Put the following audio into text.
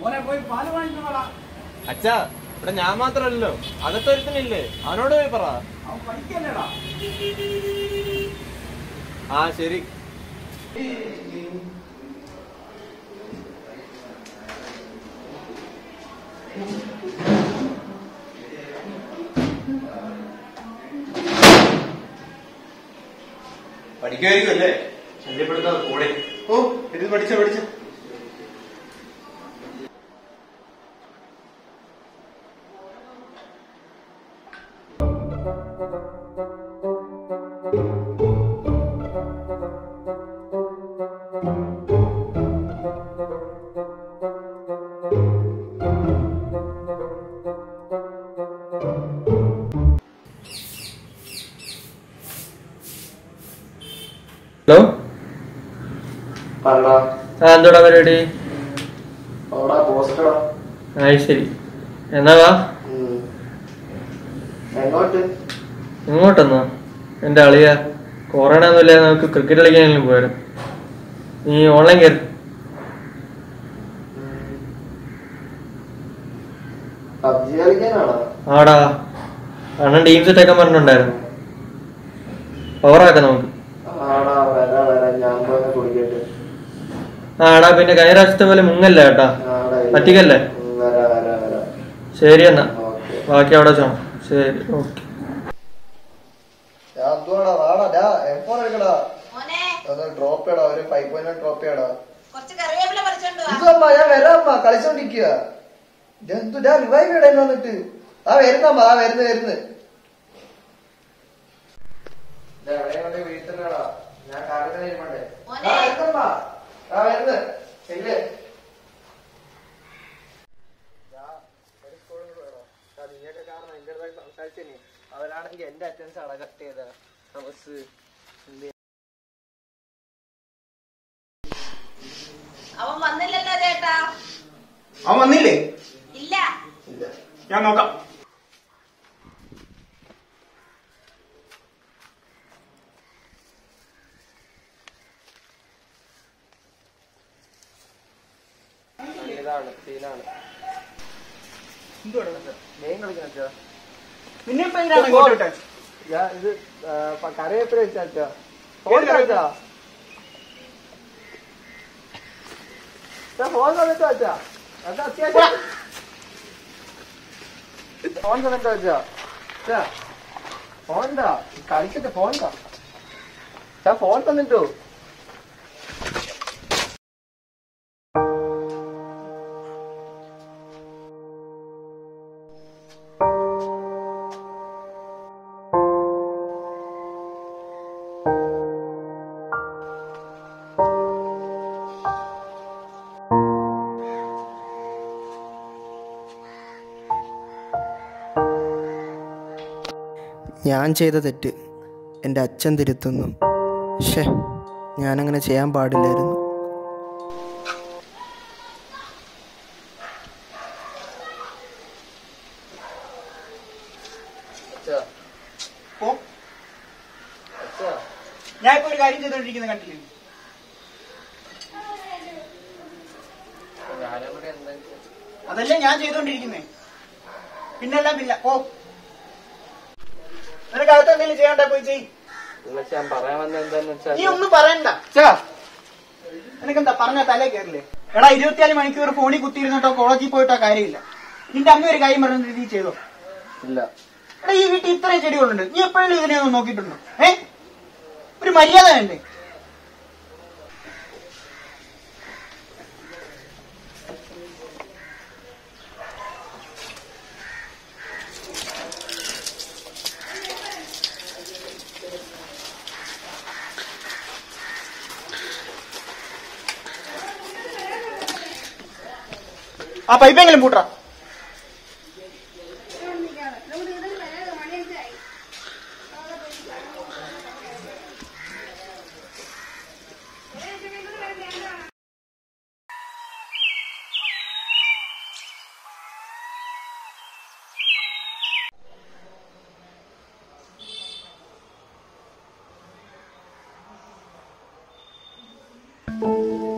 മോനെ പോയി പാല് വാങ്ങിക്കണോടാ അച്ഛാ ഇവിടെ ഞാൻ മാത്രമല്ലല്ലോ അകത്തൊരുത്തനില്ലേ അവനോട് പോയി പറ അവൻ പഠിക്കല്ലേടാ ആ ശരി പഠിക്കുമായിരിക്കും അല്ലേ ശല്യപ്പെടുത്താതെ കൂടെ ഓ ഇത് പഠിച്ച പഠിച്ച ഹലോ പറടാ ആ എന്തോടാ പരിപാടി അവിടെ പോസ്റ്റടാ ആ ശരി എന്നാ വാ എങ്ങോട്ട് ഇങ്ങോട്ടെന്നാ എന്റെ അളിയ കൊറോണ ഒന്നുമില്ല നമുക്ക് ക്രിക്കറ്റ് കളിക്കാനെങ്കിലും പോയാലും നീ ഓൺലൈൻ കയറി പബ്ജി കളിക്കാനാണോ ആടാ അണ്ണൻ ടീം സെറ്റ് ആക്കാൻ പറഞ്ഞിട്ടുണ്ടായിരുന്നു പവറാക്കാം നമുക്ക് ആടാ വരാ വരാ ഞാൻ പോയി കുടിക്കട്ടെ ആ എടാ പിന്നെ കഴിഞ്ഞ പ്രാവശ്യത്തെ പോലെ മുങ്ങല്ല കേട്ടാ ആടാ, ഇല്ല. പറ്റിക്കല്ലേ ഉം, വരാ വരാ വരാ ശരി എന്നാ ഓക്കെ ബാക്കി അവിടെ വെച്ചോ ശരി ഓക്കെ ഞാൻ എന്തുവാടാ വാടാ ഡാ എപ്പോൾ എടുക്കടാ മോനെ ഒന്ന് ഡ്രോപ്പ് ചെയ്യടാ ഒരു ഫൈവ് പോയിന്റ് ഡ്രോപ്പ് ചെയ്യടാ കുറച്ച് കറിവേപ്പില പറിച്ചോണ്ട് വാ ഇതമ്മ ഞാൻ വരാമ്മ കളിച്ചോണ്ടിരിക്കുക എന്തു ഞാൻ റിവൈവ് ചെയ്യണേ വന്നിട്ട് ആ വരുന്നമ്മ ആ വരുന്നു വരുന്നു വീട്ടിലാടാ ഞാൻ കാലത്തിന് ഇരുമണ്ടേ മോനെ. ആ വരുന്നമ്മ ആ വരുന്നു ശരിയല്ലേ അവരാണെങ്കിൽ എന്റെ അറ്റൻസ് ആണ് കട്ട് ചെയ്ത ബസ് അവൻ വന്നില്ലല്ലോ ചേട്ടാ അവൻ വന്നില്ലേ ഇല്ല ഞാൻ നോക്കാം ഇതാണ് സീനാണ് ഗെയിം കളിക്കുന്ന പിന്നെ ഇപ്പൊ എന്തിനാണ് ഇങ്ങോട്ട് വിട്ടത് ഞാൻ ഇത് കറിവേപ്പില വെച്ചാ ഏത് കറിവേപ്പില? ഫോൺ സമയത്ത് വെച്ചാ അത് അത്യാവശ്യം ഫോൺ സമയത്ത് വെച്ചാ ഫോൺ എന്താ കളിക്കട്ടെ ഫോൺ എന്താ ഫോൺ തന്നിട്ടോ ഞാൻ ചെയ്ത തെറ്റ് എൻ്റെ അച്ഛൻ തിരുത്തുന്നു ഷേ ഞാനങ്ങനെ ചെയ്യാൻ പാടില്ലായിരുന്നു പോ. ഞാൻ ഇപ്പൊ ഒരു കാര്യം ചെയ്തോണ്ടിരിക്കുന്നത് കണ്ടില്ലേ അതല്ലേ ഞാൻ ചെയ്തോണ്ടിരിക്കുന്നേ പിന്നെല്ലാം പിന്നെ ഓ നിനക്ക് അകത്ത് എന്തെങ്കിലും ചെയ്യണ്ടേ പോയി ചെയ് ഞാൻ പറയാൻ വന്ന എന്താന്ന് വെച്ചാൽ നീ ഒന്നും പറയണ്ട നിനക്കെന്താ പറഞ്ഞ തലേ കയറില്ലേ എടാ ഇരുപത്തിനാല് മണിക്കൂർ ഫോണിൽ കുത്തിയിരുന്നിട്ടോ കോളേജിൽ പോയിട്ടോ കാര്യമില്ല നിന്റെ അമ്മ ഒരു കാര്യം പറഞ്ഞിട്ട് നീ ചെയ്തോ ഇല്ല എടാ ഈ വീട്ടിൽ ഇത്രയും ചെടികളുണ്ട് നീ എപ്പോഴും ഇതിനെ ഒന്ന് നോക്കിയിട്ടുണ്ടോ ഏ ഒരു മര്യാദ വേണ്ടേ ആ പൈപ്പെങ്കിലും പൂട്ടാ ആ